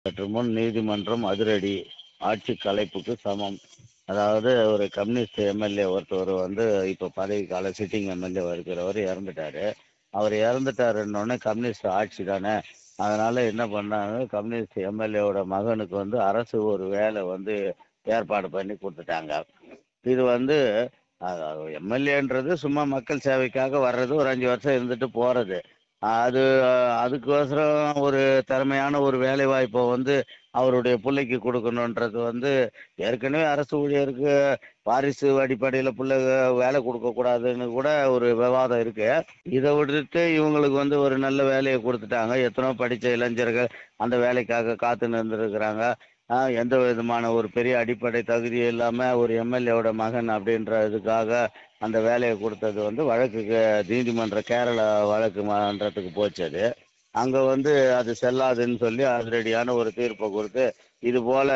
சற்று முன் நீதிமன்றம் அதிரடி ஆட்சி கலைப்புக்கு சமம் அதாவது ஒரு கம்யூனிஸ்ட் எம்எல்ஏ ஒருத்தவர் வந்து இப்போ பதவி கால சிட்டிங் எம்எல்ஏ இருக்கிறவர் இறந்துட்டாரு அவர் இறந்துட்டாருன்னொடனே கம்யூனிஸ்ட் ஆட்சி தானே அதனால என்ன பண்ணாங்க கம்யூனிஸ்ட் எம்எல்ஏவோட மகனுக்கு வந்து அரசு ஒரு வேலை வந்து ஏற்பாடு பண்ணி கொடுத்துட்டாங்க இது வந்து எம்எல்ஏன்றது சும்மா மக்கள் சேவைக்காக வர்றது ஒரு அஞ்சு வருஷம் இருந்துட்டு போறது அது அதுக்கோசரம் ஒரு திறமையான ஒரு வேலை வாய்ப்பை வந்து அவருடைய பிள்ளைக்கு கொடுக்கணுன்றது வந்து ஏற்கனவே அரசு ஊழியருக்கு வாரிசு அடிப்படையில் பிள்ளை வேலை கொடுக்கக்கூடாதுன்னு கூட ஒரு விவாதம் இருக்கு இதை விட்டுட்டு இவங்களுக்கு வந்து ஒரு நல்ல வேலையை கொடுத்துட்டாங்க எத்தனோ படித்த இளைஞர்கள் அந்த வேலைக்காக காத்து நின்றுருக்கிறாங்க எந்த விதமான ஒரு பெரிய அடிப்படை தகுதி இல்லாமல் ஒரு எம்எல்ஏவோட மகன் அப்படின்ற இதுக்காக அந்த வேலையை கொடுத்தது வந்து வழக்குக்கு நீதிமன்ற கேரள வழக்கு மன்றத்துக்கு போச்சு அது அங்கே வந்து அது செல்லாதுன்னு சொல்லி அதிரடியான ஒரு தீர்ப்பை கொடுத்து இது போல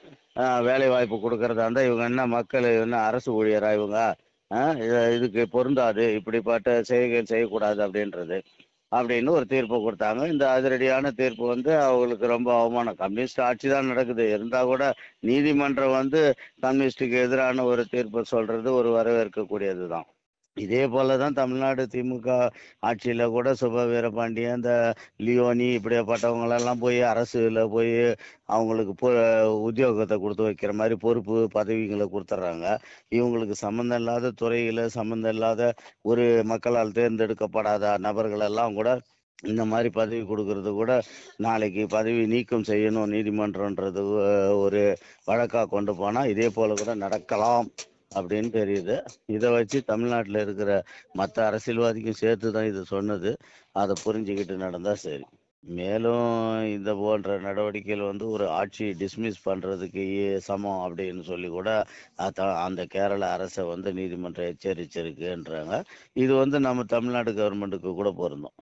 வேலை வாய்ப்பு கொடுக்கறதா இருந்தால் இவங்க என்ன மக்கள் என்ன அரசு ஊழியரா இவங்க இதுக்கு பொருந்தாது இப்படிப்பட்ட செய்கைகள் செய்யக்கூடாது அப்படின்றது அப்படின்னு ஒரு தீர்ப்பு கொடுத்தாங்க இந்த அதிரடியான தீர்ப்பு வந்து அவங்களுக்கு ரொம்ப அவமானம் கம்யூனிஸ்ட் ஆட்சி தான் நடக்குது இருந்தால் கூட நீதிமன்றம் வந்து கம்யூனிஸ்டுக்கு எதிரான ஒரு தீர்ப்பு சொல்றது ஒரு வரவேற்கக்கூடியது தான் இதே போல தான் தமிழ்நாடு திமுக ஆட்சியில் கூட சுப வீரபாண்டியன் இந்த லியோனி இப்படிப்பட்டவங்களெல்லாம் போய் அரசுல போய் அவங்களுக்கு பொ உத்தியோகத்தை கொடுத்து வைக்கிற மாதிரி பொறுப்பு பதவிகளை கொடுத்துட்றாங்க இவங்களுக்கு சம்மந்தம் இல்லாத துறையில் சம்மந்தம் இல்லாத ஒரு மக்களால் தேர்ந்தெடுக்கப்படாத நபர்களெல்லாம் கூட இந்த மாதிரி பதவி கொடுக்கறது கூட நாளைக்கு பதவி நீக்கம் செய்யணும் நீதிமன்றன்றது ஒரு வழக்காக கொண்டு போனால் இதே போல கூட நடக்கலாம் அப்படின்னு தெரியுது இதை வச்சு தமிழ்நாட்டில் இருக்கிற மற்ற அரசியல்வாதிக்கும் சேர்த்து தான் இது சொன்னது அதை புரிஞ்சுக்கிட்டு நடந்தால் சரி மேலும் இந்த போன்ற நடவடிக்கைகள் வந்து ஒரு ஆட்சி டிஸ்மிஸ் பண்ணுறதுக்கு சமம் அப்படின்னு சொல்லி கூட அந்த கேரள அரசை வந்து நீதிமன்றம் எச்சரிச்சிருக்குன்றாங்க இது வந்து நம்ம தமிழ்நாடு கவர்மெண்ட்டுக்கு கூட பொருந்தும்